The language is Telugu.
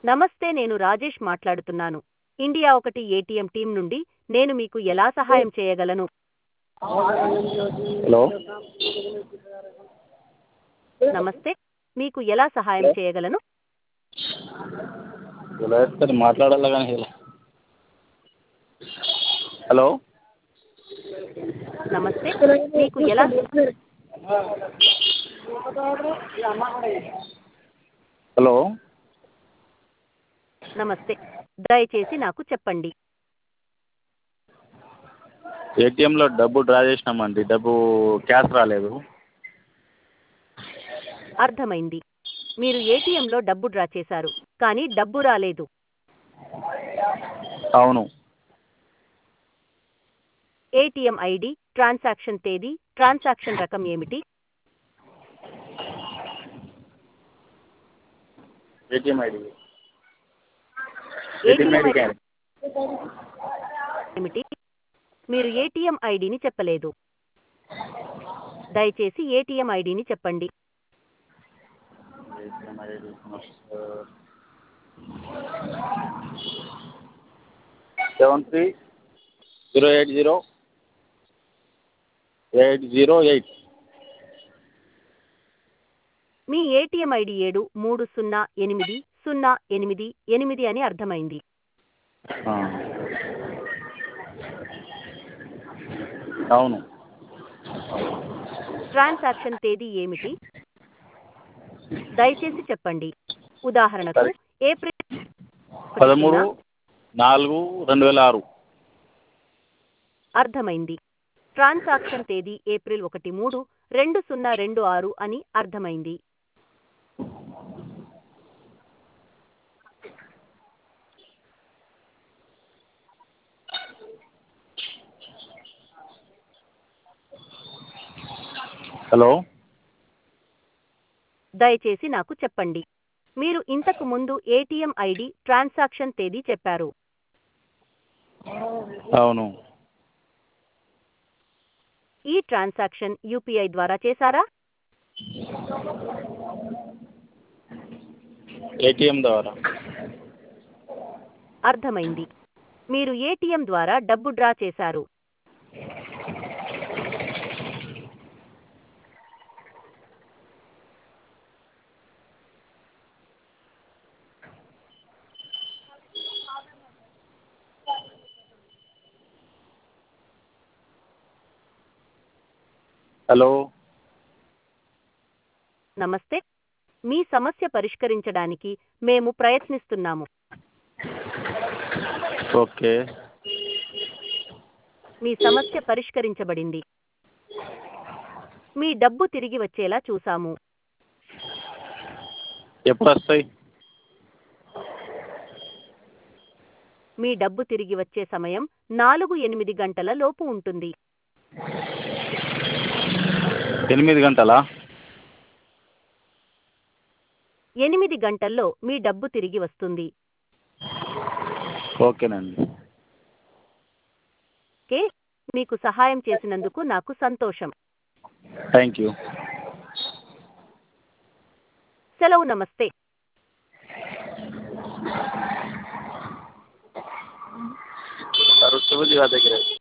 నమస్తే నేను రాజేష్ మాట్లాడుతున్నాను ఇండియా ఒకటి ఏటీఎం టీం నుండి నేను మీకు ఎలా సహాయం చేయగలను హలో నమస్తే మీకు ఎలా సహాయం చేయగలను ఇలా వేస్తే మాట్లాడాలి కానీ ఇలా హలో నమస్తే మీకు ఎలా హలో నమస్తే దయచేసి నాకు చెప్పండి ఏటీఎంలో డబ్బు డ్రా చేసినామండి డబ్బు క్యాష్ రాలేదు అర్థమైంది మీరు ఏటీఎంలో డబ్బు డ్రా చేశారు కానీ డబ్బు రాలేదు అవును ఏటీఎం ఐడి ట్రాన్సాక్షన్ తేదీ ట్రాన్సాక్షన్ రకం ఏమిటి ATM ID ATM ATM ID ID ఏమిటి మీరు ఏటీఎం ఐడిని చెప్పలేదు దయచేసి ఏటీఎం ఐడిని చెప్పండి ATM ID seven three zero eight zero eight zero eight మీ ఏటీఎం ఐడి ఏడు మూడు సున్నా ఎనిమిది సున్నా ఎనిమిది ఎనిమిది అని అర్థమైంది అవును ట్రాన్సాక్షన్ తేదీ ఏమిటి దయచేసి చెప్పండి ఉదాహరణకు సరే. ఏప్రిల్ పదమూడు నాలుగు రెండు వేల ఆరు అర్థమైంది ట్రాన్సాక్షన్ తేదీ ఏప్రిల్ ఒకటి మూడు రెండు సున్నా రెండు ఆరు అని అర్థమైంది హలో దయచేసి నాకు చెప్పండి మీరు ఇంతకు ముందు ఏటీఎం ఐడి ట్రాన్సాక్షన్ తేదీ చెప్పారు అవును ఈ ట్రాన్సాక్షన్ యూపీఐ ద్వారా చేశారా ఏటీఎం ద్వారా అర్థమైంది మీరు ఏటీఎం ద్వారా డబ్బు డ్రా చేశారు హలో నమస్తే మీ సమస్య పరిష్కరించడానికి మేము ప్రయత్నిస్తున్నాము ఓకే మీ సమస్య పరిష్కరించబడింది మీ డబ్బు తిరిగి వచ్చేలా చూసాము ఎప్పుడు వస్తాయి మీ డబ్బు తిరిగి వచ్చే సమయం నాలుగు ఎనిమిది గంటల లోపు ఉంటుంది ఎనిమిది గంటలా ఎనిమిది గంటల్లో మీ డబ్బు తిరిగి వస్తుంది ఓకేనండి ఓకే మీకు సహాయం చేసినందుకు నాకు సంతోషం థ్యాంక్ యూ సెలవు నమస్తే सर उसके बाद दिखा देख रहे